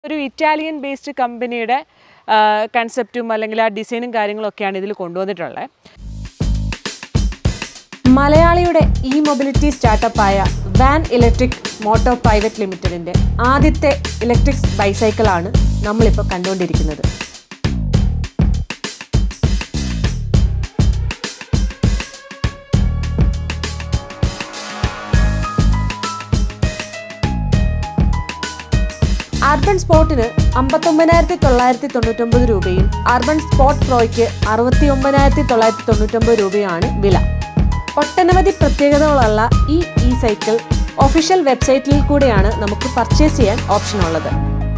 ഒരു Italian based കമ്പനിയുടെ കൺസെപ്റ്റും അല്ലെങ്കിൽ ആ ഡിസൈനും കാര്യങ്ങളൊക്കെയാണ് ഇതിൽ കൊണ്ടുവന്നിട്ടുള്ളത് മലയാളിയുടെ ഇ മൊബിലിറ്റി സ്റ്റാർട്ടപ്പായ വാൻ ഇലക്ട്രിക് മോട്ടോർ പ്രൈവറ്റ് ലിമിറ്റഡിൻ്റെ ആദ്യത്തെ ഇലക്ട്രിക് ബൈസൈക്കിളാണ് നമ്മളിപ്പോൾ കണ്ടുകൊണ്ടിരിക്കുന്നത് അർബൻ സ്പോർട്ടിന് അമ്പത്തൊമ്പതിനായിരത്തി തൊള്ളായിരത്തി തൊണ്ണൂറ്റൊമ്പത് രൂപയും അർബൻ സ്പോർട്ട് പ്രോയ്ക്ക് അറുപത്തി ഒമ്പതിനായിരത്തി തൊള്ളായിരത്തി തൊണ്ണൂറ്റൊമ്പത് രൂപയാണ് വില ഒട്ടനവധി പ്രത്യേകതകളുള്ള ഈ ഇ സൈക്കിൾ ഒഫീഷ്യൽ വെബ്സൈറ്റിൽ കൂടെയാണ് നമുക്ക് പർച്ചേസ് ചെയ്യാൻ ഓപ്ഷൻ ഉള്ളത്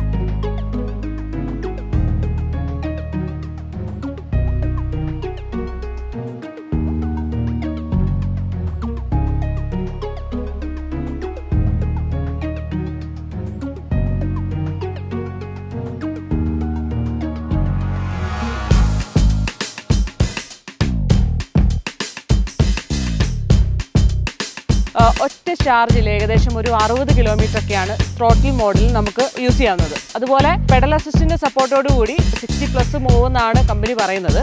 ആ, ഒറ്റ ചാർജിൽ ഏകദേശം ഒരു അറുപത് കിലോമീറ്റർ ഒക്കെയാണ് ത്രോട്ടിൽ മോഡലിൽ നമുക്ക് യൂസ് ചെയ്യാവുന്നത് അതുപോലെ പെഡൽ അസിസ്റ്റിന്റെ സപ്പോർട്ടോടു കൂടി സിക്സ്റ്റി പ്ലസ് മൂവെന്നാണ് കമ്പനി പറയുന്നത്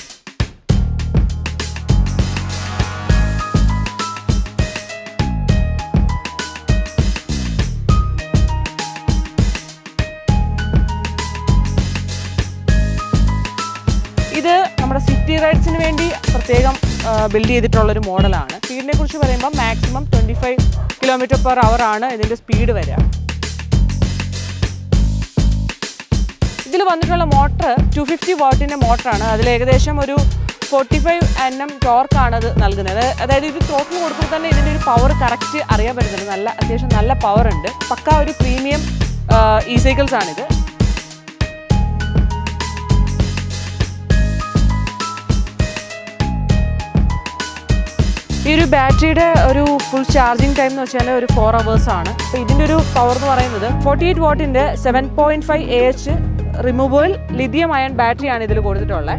ഇത് നമ്മുടെ സിറ്റി റൈഡ്സിന് വേണ്ടി പ്രത്യേകം ബിൽഡ് ചെയ്തിട്ടുള്ളൊരു മോഡലാണ് സ്പീഡിനെ കുറിച്ച് പറയുമ്പോൾ maximum twenty five kilometre per hour ആണ് ഇതിൻ്റെ സ്പീഡ് വരിക ഇതിൽ വന്നിട്ടുള്ള മോട്ടർ ടു ഫിഫ്റ്റി വാട്ടിൻ്റെ മോട്ടറാണ് അതിൽ ഏകദേശം ഒരു ഫോർട്ടി ഫൈവ് എൻ എം ടോർക്കാണ് അത് നൽകുന്നത് അതായത് ഇത് ടോട്ടൽ കൊടുക്കുമ്പോൾ തന്നെ ഇതിൻ്റെ ഒരു പവർ കറക്റ്റ് അറിയാൻ പറ്റുന്നുണ്ട് നല്ല അത്യാവശ്യം നല്ല പവർ ഉണ്ട് പക്ക ഒരു പ്രീമിയം ഇ സൈക്കിൾസ് ആണിത് ഈ ഒരു ബാറ്ററിയുടെ ഒരു ഫുൾ ചാർജിങ് ടൈം എന്ന് വെച്ചാൽ ഒരു ഫോർ അവേഴ്സ് ആണ് അപ്പോൾ ഇതിൻ്റെ ഒരു പവർ എന്ന് പറയുന്നത് ഫോർട്ടി എയ്റ്റ് വാട്ടിൻ്റെ seven point five A H removable lithium ion ബാറ്ററിയാണ് ഇതിൽ കൊടുത്തിട്ടുള്ളത്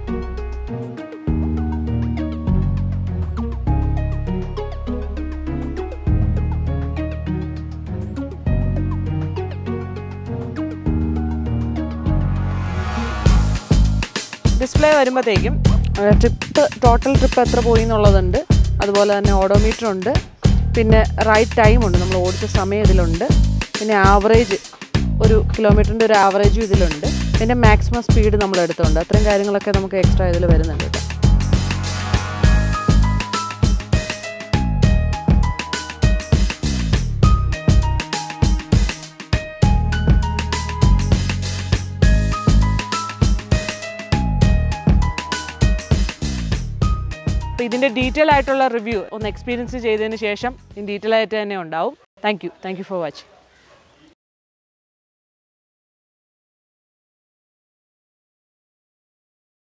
ഡിസ്പ്ലേ വരുമ്പോഴത്തേക്കും ട്രിപ്പ് ടോട്ടൽ ട്രിപ്പ് എത്ര പോയി എന്നുള്ളതുണ്ട് അതുപോലെ തന്നെ ഓഡോമീറ്റർ ഉണ്ട് പിന്നെ റൈറ്റ് ടൈം ഉണ്ട് നമ്മൾ ഓടിച്ച സമയം ഇതിലുണ്ട് പിന്നെ ആവറേജ് ഒരു കിലോമീറ്ററിൻ്റെ ഒരു ആവറേജും ഇതിലുണ്ട് പിന്നെ മാക്സിമം സ്പീഡ് നമ്മൾ എടുത്തുണ്ട് അത്രയും കാര്യങ്ങളൊക്കെ നമുക്ക് എക്സ്ട്രാ ഇതിൽ വരുന്നുണ്ട് കേട്ടോ അപ്പോൾ ഇതിൻ്റെ ഡീറ്റെയിൽ ആയിട്ടുള്ള റിവ്യൂ ഒന്ന് എക്സ്പീരിയൻസ് ചെയ്തതിന് ശേഷം ഡീറ്റെയിൽ ആയിട്ട് തന്നെ ഉണ്ടാവും thank you thank you for watching